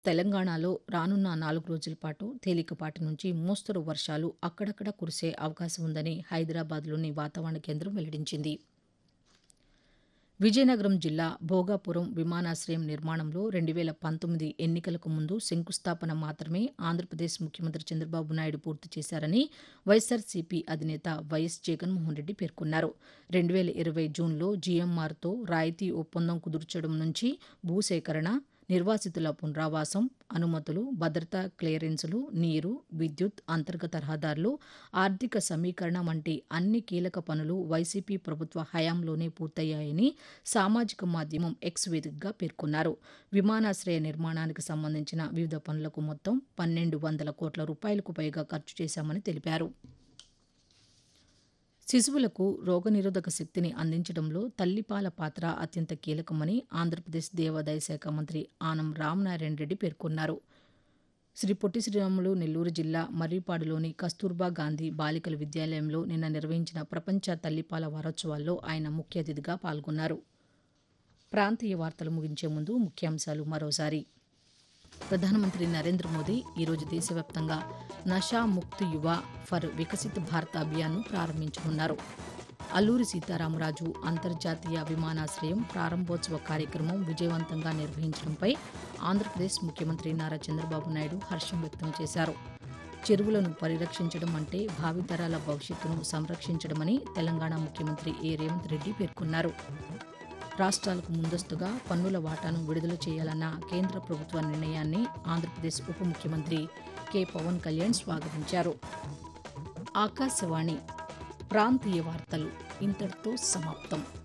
తెలంగాణలో రానున్న నాలుగు రోజుల పాటు తేలికపాటి నుంచి మోస్తరు వర్షాలు అక్కడక్కడ కురిసే అవకాశం ఉందని హైదరాబాద్లోని వాతావరణ కేంద్రం వెల్లడించింది విజయనగరం జిల్లా భోగాపురం విమానాశ్రయం నిర్మాణంలో రెండు వేల పంతొమ్మిది ఎన్నికలకు ముందు శంకుస్థాపన మాత్రమే ఆంధ్రప్రదేశ్ ముఖ్యమంత్రి చంద్రబాబు నాయుడు పూర్తి చేశారని వైఎస్సార్సీపీ అధినేత వైఎస్ జగన్మోహన్ రెడ్డి పేర్కొన్నారు రెండు వేల ఇరవై జూన్లో జీఎంఆర్తో రాయితీ ఒప్పందం కుదుర్చడం నుంచి భూసేకరణ నిర్వాసితుల పునరావాసం అనుమతులు భద్రతా క్లియరెన్సులు నీరు విద్యుత్ అంతర్గత రహదారులు ఆర్థిక సమీకరణ వంటి అన్ని కీలక పనులు వైసీపీ ప్రభుత్వ హయాంలోనే పూర్తయ్యాయని సామాజిక మాధ్యమం ఎక్స్ వేదికగా పేర్కొన్నారు విమానాశ్రయ నిర్మాణానికి సంబంధించిన వివిధ పనులకు మొత్తం పన్నెండు వందల కోట్ల రూపాయలకు పైగా ఖర్చు చేశామని తెలిపారు శిశువులకు రోగనిరోధక శక్తిని అందించడంలో తల్లిపాల పాత్ర అత్యంత కీలకమని ఆంధ్రప్రదేశ్ దేవాదాయ శాఖ మంత్రి ఆనం రామనారాయణ రెడ్డి పేర్కొన్నారు శ్రీ పొట్టి శ్రీరాములు నెల్లూరు జిల్లా మర్రిపాడులోని కస్తూర్బా గాంధీ బాలికల విద్యాలయంలో నిన్న నిర్వహించిన ప్రపంచ తల్లిపాల వారోత్సవాల్లో ఆయన ముఖ్య అతిథిగా పాల్గొన్నారు ప్రాంతీయ వార్తలు ముగించే ముందు ముఖ్యాంశాలు మరోసారి ప్రధానమంత్రి నరేంద్ర మోదీ ఈరోజు దేశవ్యాప్తంగా నషా ముక్త్ యువ ఫర్ వికసిత్ భారత్ అభియాన్ను ప్రారంభించనున్నారు అల్లూరి సీతారామరాజు అంతర్జాతీయ విమానాశ్రయం ప్రారంభోత్సవ కార్యక్రమం విజయవంతంగా నిర్వహించడంపై ఆంధ్రప్రదేశ్ ముఖ్యమంత్రి నారా చంద్రబాబు నాయుడు హర్షం వ్యక్తం చేశారు చెరువులను పరిరక్షించడం అంటే భావితరాల భవిష్యత్తును సంరక్షించడమని తెలంగాణ ముఖ్యమంత్రి ఏ రేవంత్ రెడ్డి పేర్కొన్నారు రాష్ట్రాలకు ముందస్తుగా పన్నుల వాటాను విడుదల చేయాలన్న కేంద్ర ప్రభుత్వ నిర్ణయాన్ని ఆంధ్రప్రదేశ్ ఉప ముఖ్యమంత్రి కె పవన్ కళ్యాణ్ స్వాగతించారు ఆకాశవాణి ప్రాంతీయ వార్తలు ఇంతటితో సమాప్తం